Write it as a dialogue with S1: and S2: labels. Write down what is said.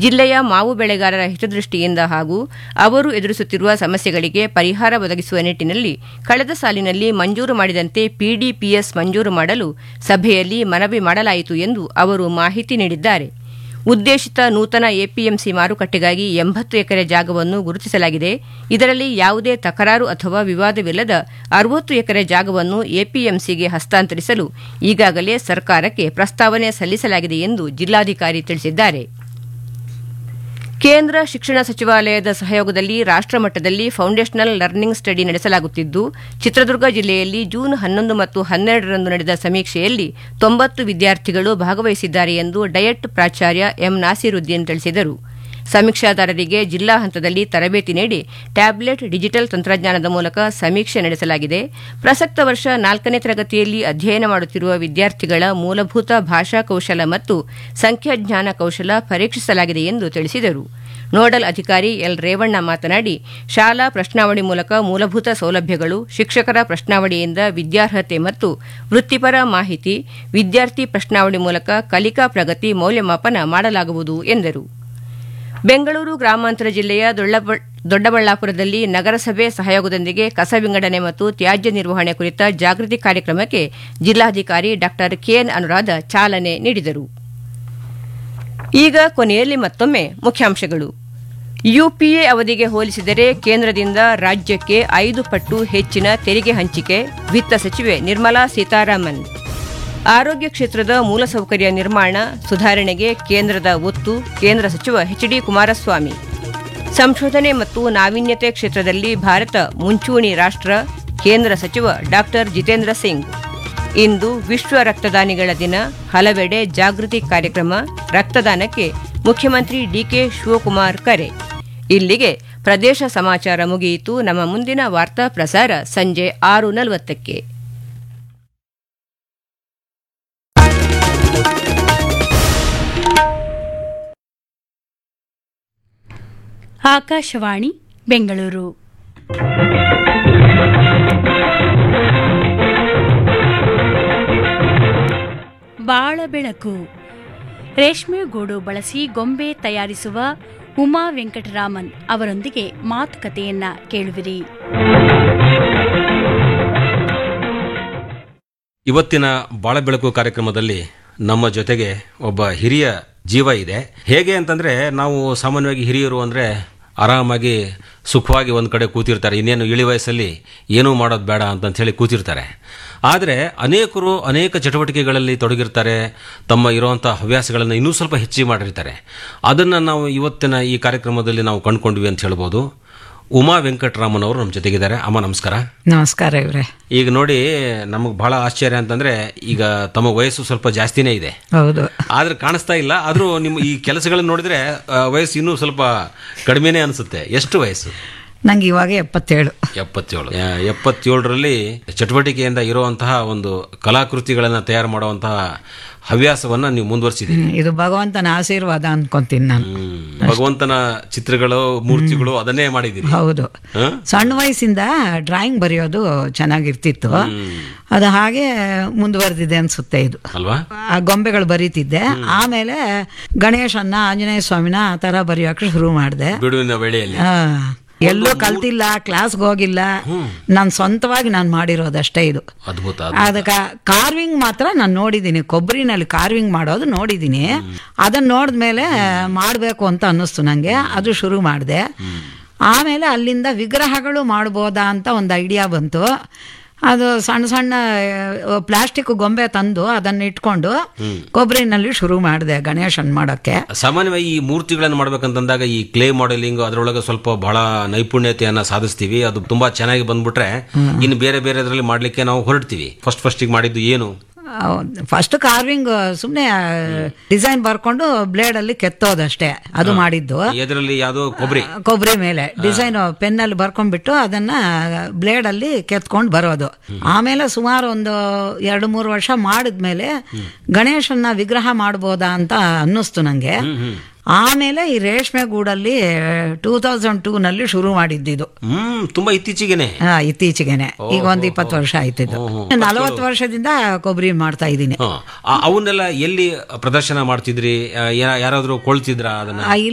S1: ಜಿಲ್ಲೆಯ ಮಾವು ಬೆಳೆಗಾರರ ಹಿತದೃಷ್ಟಿಯಿಂದ ಹಾಗೂ ಅವರು ಎದುರಿಸುತ್ತಿರುವ ಸಮಸ್ಯೆಗಳಿಗೆ ಪರಿಹಾರ ಒದಗಿಸುವ ನಿಟ್ಟಿನಲ್ಲಿ ಕಳೆದ ಸಾಲಿನಲ್ಲಿ ಮಂಜೂರು ಮಾಡಿದಂತೆ ಪಿಡಿಪಿಎಸ್ ಮಂಜೂರು ಮಾಡಲು ಸಭೆಯಲ್ಲಿ ಮನವಿ ಮಾಡಲಾಯಿತು ಎಂದು ಅವರು ಮಾಹಿತಿ ನೀಡಿದ್ದಾರೆ ಉದ್ದೇಶಿತ ನೂತನ ಎಪಿಎಂಸಿ ಮಾರುಕಟ್ಟೆಗಾಗಿ ಎಂಬತ್ತು ಎಕರೆ ಜಾಗವನ್ನು ಗುರುತಿಸಲಾಗಿದೆ ಇದರಲ್ಲಿ ಯಾವುದೇ ತಕರಾರು ಅಥವಾ ವಿವಾದವಿಲ್ಲದ ಅರವತ್ತು ಎಕರೆ ಜಾಗವನ್ನು ಎಪಿಎಂಸಿಗೆ ಹಸ್ತಾಂತರಿಸಲು ಈಗಾಗಲೇ ಸರ್ಕಾರಕ್ಕೆ ಪ್ರಸ್ತಾವನೆ ಸಲ್ಲಿಸಲಾಗಿದೆ ಎಂದು ಜಿಲ್ಲಾಧಿಕಾರಿ ತಿಳಿಸಿದ್ದಾರೆ ಕೇಂದ್ರ ಶಿಕ್ಷಣ ಸಚಿವಾಲಯದ ಸಹಯೋಗದಲ್ಲಿ ರಾಷ್ಟಮಟ್ಟದಲ್ಲಿ ಫೌಂಡೇಶನಲ್ ಲರ್ನಿಂಗ್ ಸ್ಟಡಿ ನಡೆಸಲಾಗುತ್ತಿದ್ದು ಚಿತ್ರದುರ್ಗ ಜಿಲ್ಲೆಯಲ್ಲಿ ಜೂನ್ ಹನ್ನೊಂದು ಮತ್ತು ಹನ್ನೆರಡರಂದು ನಡೆದ ಸಮೀಕ್ಷೆಯಲ್ಲಿ ತೊಂಬತ್ತು ವಿದ್ಯಾರ್ಥಿಗಳು ಭಾಗವಹಿಸಿದ್ದಾರೆ ಎಂದು ಡಯಟ್ ಪ್ರಾಚಾರ್ಯ ಎಂ ನಾಸೀರುದ್ದೀನ್ ತಿಳಿಸಿದರು ಸಮೀಕ್ಷಾದಾರರಿಗೆ ಜಿಲ್ಲಾ ಹಂತದಲ್ಲಿ ತರಬೇತಿ ನೀಡಿ ಟ್ಯಾಬ್ಲೆಟ್ ಡಿಜಿಟಲ್ ತಂತ್ರಜ್ಞಾನದ ಮೂಲಕ ಸಮೀಕ್ಷೆ ನಡೆಸಲಾಗಿದೆ ಪ್ರಸಕ್ತ ವರ್ಷ ನಾಲ್ಕನೇ ತರಗತಿಯಲ್ಲಿ ಅಧ್ಯಯನ ಮಾಡುತ್ತಿರುವ ವಿದ್ಯಾರ್ಥಿಗಳ ಮೂಲಭೂತ ಭಾಷಾ ಕೌಶಲ ಮತ್ತು ಸಂಖ್ಯಾಜ್ಞಾನ ಕೌಶಲ ಪರೀಕ್ಷಿಸಲಾಗಿದೆ ಎಂದು ತಿಳಿಸಿದರು ನೋಡಲ್ ಅಧಿಕಾರಿ ಎಲ್ ರೇವಣ್ಣ ಮಾತನಾಡಿ ಶಾಲಾ ಪ್ರಶ್ನಾವಳಿ ಮೂಲಕ ಮೂಲಭೂತ ಸೌಲಭ್ಯಗಳು ಶಿಕ್ಷಕರ ಪ್ರಶ್ನಾವಳಿಯಿಂದ ವಿದ್ಯಾರ್ಹತೆ ಮತ್ತು ವೃತ್ತಿಪರ ಮಾಹಿತಿ ವಿದ್ಯಾರ್ಥಿ ಪ್ರಶ್ನಾವಳಿ ಮೂಲಕ ಕಲಿಕಾ ಪ್ರಗತಿ ಮೌಲ್ಯಮಾಪನ ಮಾಡಲಾಗುವುದು ಎಂದರು ಬೆಂಗಳೂರು ಗ್ರಾಮಾಂತರ ಜಿಲ್ಲೆಯ ದೊಡ್ಡಬಳ್ಳಾಪುರದಲ್ಲಿ ನಗರಸಭೆ ಸಹಯೋಗದೊಂದಿಗೆ ಕಸ ವಿಂಗಡಣೆ ಮತ್ತು ತ್ಯಾಜ್ಯ ನಿರ್ವಹಣೆ ಕುರಿತ ಜಾಗೃತಿ ಕಾರ್ಯಕ್ರಮಕ್ಕೆ ಜಿಲ್ಲಾಧಿಕಾರಿ ಡಾ ಕೆಎನ್ ಅನುರಾಧ ಚಾಲನೆ ನೀಡಿದರು ಈಗ ಕೊನೆಯಲ್ಲಿ ಮತ್ತೊಮ್ಮೆ ಮುಖ್ಯಾಂಶಗಳು ಯುಪಿಎ ಅವಧಿಗೆ ಹೋಲಿಸಿದರೆ ಕೇಂದ್ರದಿಂದ ರಾಜ್ಯಕ್ಕೆ ಐದು ಪಟ್ಟು ಹೆಚ್ಚಿನ ತೆರಿಗೆ ಹಂಚಿಕೆ ವಿತ್ತ ಸಚಿವೆ ನಿರ್ಮಲಾ ಸೀತಾರಾಮನ್ ಆರೋಗ್ಯ ಕ್ಷೇತ್ರದ ಮೂಲಸೌಕರ್ಯ ನಿರ್ಮಾಣ ಸುಧಾರಣೆಗೆ ಕೇಂದ್ರದ ಒತ್ತು ಕೇಂದ್ರ ಸಚಿವ ಎಚ್ ಡಿ ಕುಮಾರಸ್ವಾಮಿ ಸಂಶೋಧನೆ ಮತ್ತು ನಾವೀನ್ಯತೆ ಕ್ಷೇತ್ರದಲ್ಲಿ ಭಾರತ ಮುಂಚೂಣಿ ರಾಷ್ಟ್ರ ಕೇಂದ್ರ ಸಚಿವ ಡಾ ಜಿತೇಂದ್ರ ಸಿಂಗ್ ಇಂದು ವಿಶ್ವ ರಕ್ತದಾನಿಗಳ ದಿನ ಹಲವೆಡೆ ಜಾಗೃತಿ ಕಾರ್ಯಕ್ರಮ ರಕ್ತದಾನಕ್ಕೆ ಮುಖ್ಯಮಂತ್ರಿ ಡಿಕೆ ಶಿವಕುಮಾರ್ ಕರೆ ಇಲ್ಲಿಗೆ ಪ್ರದೇಶ ಸಮಾಚಾರ ಮುಗಿಯಿತು ನಮ್ಮ ಮುಂದಿನ ವಾರ್ತಾ ಪ್ರಸಾರ ಸಂಜೆ ಆರು ನಲವತ್ತಕ್ಕೆ
S2: ಆಕಾಶವಾಣಿ ಬೆಂಗಳೂರು ಬಾಳ ಬೆಳಕು ರೇಷ್ಮೆ ಗೂಡು ಬಳಸಿ ಗೊಂಬೆ ತಯಾರಿಸುವ ಉಮಾ ವೆಂಕಟರಾಮನ್ ಅವರೊಂದಿಗೆ ಮಾತುಕತೆಯನ್ನ ಕೇಳುವಿರಿ
S3: ಇವತ್ತಿನ ಬಾಳ ಬೆಳಕು ಕಾರ್ಯಕ್ರಮದಲ್ಲಿ ನಮ್ಮ ಜೊತೆಗೆ ಒಬ್ಬ ಹಿರಿಯ ಜೀವ ಇದೆ ಹೇಗೆ ಅಂತಂದ್ರೆ ನಾವು ಸಾಮಾನ್ಯವಾಗಿ ಹಿರಿಯರು ಅಂದ್ರೆ ಆರಾಮಾಗಿ ಸುಖವಾಗಿ ಒಂದು ಕಡೆ ಕೂತಿರ್ತಾರೆ ಇನ್ನೇನು ಇಳಿ ವಯಸ್ಸಲ್ಲಿ ಏನೂ ಮಾಡೋದು ಬೇಡ ಅಂತ ಹೇಳಿ ಕೂತಿರ್ತಾರೆ ಆದರೆ ಅನೇಕರು ಅನೇಕ ಚಟುವಟಿಕೆಗಳಲ್ಲಿ ತೊಡಗಿರ್ತಾರೆ ತಮ್ಮ ಇರುವಂಥ ಹವ್ಯಾಸಗಳನ್ನು ಇನ್ನೂ ಸ್ವಲ್ಪ ಹೆಚ್ಚಿಗೆ ಮಾಡಿರ್ತಾರೆ ಅದನ್ನು ನಾವು ಇವತ್ತಿನ ಈ ಕಾರ್ಯಕ್ರಮದಲ್ಲಿ ನಾವು ಕಂಡುಕೊಂಡ್ವಿ ಅಂತ ಹೇಳ್ಬೋದು ಉಮಾ ವೆಂಕಟರಾಮನ್ ಅವರು ನಮ್ಮ ಜೊತೆಗಿದ್ದಾರೆ ಅಮ್ಮ ನಮಸ್ಕಾರ
S4: ನಮಸ್ಕಾರ ಇವ್ರೆ
S3: ಈಗ ನೋಡಿ ನಮಗೆ ಬಹಳ ಆಶ್ಚರ್ಯ ಅಂತಂದ್ರೆ ಈಗ ತಮ್ಮ ವಯಸ್ಸು ಸ್ವಲ್ಪ ಜಾಸ್ತಿನೇ ಇದೆ
S4: ಹೌದು
S3: ಆದ್ರೆ ಕಾಣಿಸ್ತಾ ಇಲ್ಲ ಆದ್ರೂ ನಿಮ್ಮ ಈ ಕೆಲಸಗಳನ್ನ ನೋಡಿದ್ರೆ ಆ, ವಯಸ್ಸು ಇನ್ನೂ ಸ್ವಲ್ಪ ಕಡಿಮೆನೇ ಅನಿಸುತ್ತೆ ಎಷ್ಟು ವಯಸ್ಸು
S4: ನಂಗೆ ಇವಾಗ ಎಪ್ಪತ್ತೇಳು
S3: ಎಪ್ಪತ್ತೇಳು ಆ, ಎಪ್ಪತ್ತೇಳರಲ್ಲಿ ಚಟುವಟಿಕೆಯಿಂದ ಇರುವಂತಹ ಒಂದು ಕಲಾಕೃತಿಗಳನ್ನ ತಯಾರು ಮಾಡುವಂತಹ ಹವ್ಯಾಸವನ್ನ ನೀವು ಮುಂದುವರಿಸಿದ್ದೀರಿ
S4: ಹ್ಮ್, ಇದು ಭಗವಂತನ ಆಶೀರ್ವಾದ ಅನ್ಕೊಂತೀನಿ ನಾನು
S3: ಹ್ಮ್. ಭಗವಂತನ ಚಿತ್ರಗಳು ಮೂರ್ತಿಗಳು ಅದನ್ನೇ ಮಾಡಿದ್ದೀರಿ
S4: ಹೌದು
S3: ಹ?
S4: ಸಣ್ಣ ವಯಸ್ಸಿಂದ ಡ್ರಾಯಿಂಗ್ ಬರೆಯೋದು ಚೆನ್ನಾಗಿರ್ತಿತ್ತು ಅದು ಹಾಗೆ ಮುಂದುವರೆದಿದೆ ಅನ್ಸುತ್ತೆ ಇದು
S3: ಅಲ್ವಾ
S4: ಆ ಗೊಂಬೆಗಳು ಬರೀತಿದ್ದೆ ಆಮೇಲೆ ಗಣೇಶನ್ನ ಆಂಜನೇಯ ಸ್ವಾಮಿನ ಆ ಥರ ಬರೆಯೋಕೆ ಶುರು ಮಾಡಿದೆ
S3: ಬಿಡುವಿನ ವೇಳೆಯಲ್ಲಿ
S4: ಎಲ್ಲೂ ಕಲ್ತಿಲ್ಲ ಕ್ಲಾಸ್ಗೆ ಹೋಗಿಲ್ಲ ನಾನು ಸ್ವಂತವಾಗಿ ನಾನು ಮಾಡಿರೋದಷ್ಟೇ ಇದು
S3: ಅದ್ಭುತ
S4: ಅದಕ್ಕೆ ಕಾರ್ವಿಂಗ್ ಮಾತ್ರ ನಾನು ನೋಡಿದ್ದೀನಿ ಕೊಬ್ಬರಿನಲ್ಲಿ ಕಾರ್ವಿಂಗ್ ಮಾಡೋದು ನೋಡಿದ್ದೀನಿ ಅದನ್ನ ನೋಡಿದ್ಮೇಲೆ ಮಾಡಬೇಕು ಅಂತ ಅನ್ನಿಸ್ತು ನನಗೆ ಅದು ಶುರು ಮಾಡಿದೆ ಆಮೇಲೆ ಅಲ್ಲಿಂದ ವಿಗ್ರಹಗಳು ಮಾಡ್ಬೋದಾ ಅಂತ ಒಂದು ಐಡಿಯಾ ಬಂತು ಅದು ಸಣ್ಣ ಸಣ್ಣ ಪ್ಲಾಸ್ಟಿಕ್ ಗೊಂಬೆ ತಂದು ಅದನ್ನ ಇಟ್ಕೊಂಡು ಕೊಬ್ಬರಿನಲ್ಲಿ ಶುರು ಮಾಡಿದೆ ಗಣೇಶನ್ ಮಾಡೋಕ್ಕೆ
S3: ಸಾಮಾನ್ಯವಾಗಿ ಈ ಮೂರ್ತಿಗಳನ್ನು ಮಾಡ್ಬೇಕಂತಂದಾಗ ಈ ಕ್ಲೇ ಮಾಡೆಲಿಂಗ್ ಅದರೊಳಗೆ ಸ್ವಲ್ಪ ಬಹಳ ನೈಪುಣ್ಯತೆಯನ್ನ ಸಾಧಿಸ್ತೀವಿ ಅದು ತುಂಬಾ ಚೆನ್ನಾಗಿ ಬಂದ್ಬಿಟ್ರೆ ಇನ್ನು ಬೇರೆ ಬೇರೆ ಇದರಲ್ಲಿ ಮಾಡ್ಲಿಕ್ಕೆ ನಾವು ಹೊರಡ್ತೀವಿ ಫಸ್ಟ್ ಫಸ್ಟಿಗೆ ಮಾಡಿದ್ದು ಏನು
S4: ಫಸ್ಟ್ ಕಾರ್ವಿಂಗ್ ಸುಮ್ಮನೆ ಡಿಸೈನ್ ಬರ್ಕೊಂಡು ಬ್ಲೇಡಲ್ಲಿ ಕೆತ್ತೋದಷ್ಟೇ ಅದು ಮಾಡಿದ್ದು
S3: ಎದರಲ್ಲಿ ಯಾವ್ದೋ ಕೊಬ್ಬರಿ
S4: ಕೊಬ್ಬರಿ ಮೇಲೆ ಡಿಸೈನ್ ಪೆನ್ನಲ್ಲಿ ಬರ್ಕೊಂಡ್ಬಿಟ್ಟು ಅದನ್ನ ಬ್ಲೇಡ್ ಅಲ್ಲಿ ಕೆತ್ಕೊಂಡು ಬರೋದು ಆಮೇಲೆ ಸುಮಾರು ಒಂದು ಎರಡು ಮೂರು ವರ್ಷ ಮಾಡಿದ್ಮೇಲೆ ಗಣೇಶನ್ನ ವಿಗ್ರಹ ಮಾಡ್ಬೋದಾ ಅಂತ ಅನ್ನಿಸ್ತು ನಂಗೆ ಆಮೇಲೆ ಈ ರೇಷ್ಮೆ ಗೂಡಲ್ಲಿ ಟೂ ತೌಸಂಡ್ ಟೂ ನಲ್ಲಿ ಶುರು ಮಾಡಿದ್ದಿದ್ದು
S3: ಹ್ಮ್ ತುಂಬಾ ಇತ್ತೀಚೆಗೆನೆ
S4: ಆ, ಇತ್ತೀಚೆಗೆನೆ ಈಗ ಒಂದು ಇಪ್ಪತ್ತು ವರ್ಷ ಆಯ್ತಿದ್ದು ನಲವತ್ತು ವರ್ಷದಿಂದ ಕೊಬ್ಬರಿ ಮಾಡ್ತಾ ಇದ್ದೀನಿ
S3: ಹ. ಆ- ಅವನ್ನೆಲ್ಲ ಎಲ್ಲಿ ಪ್ರದರ್ಶನ ಮಾಡ್ತಿದ್ರಿ ಆ, ಯಾ- ಯಾರಾದ್ರೂ ಕೊಳ್ತಿದ್ರ ಅದನ್ನ
S4: ಆ,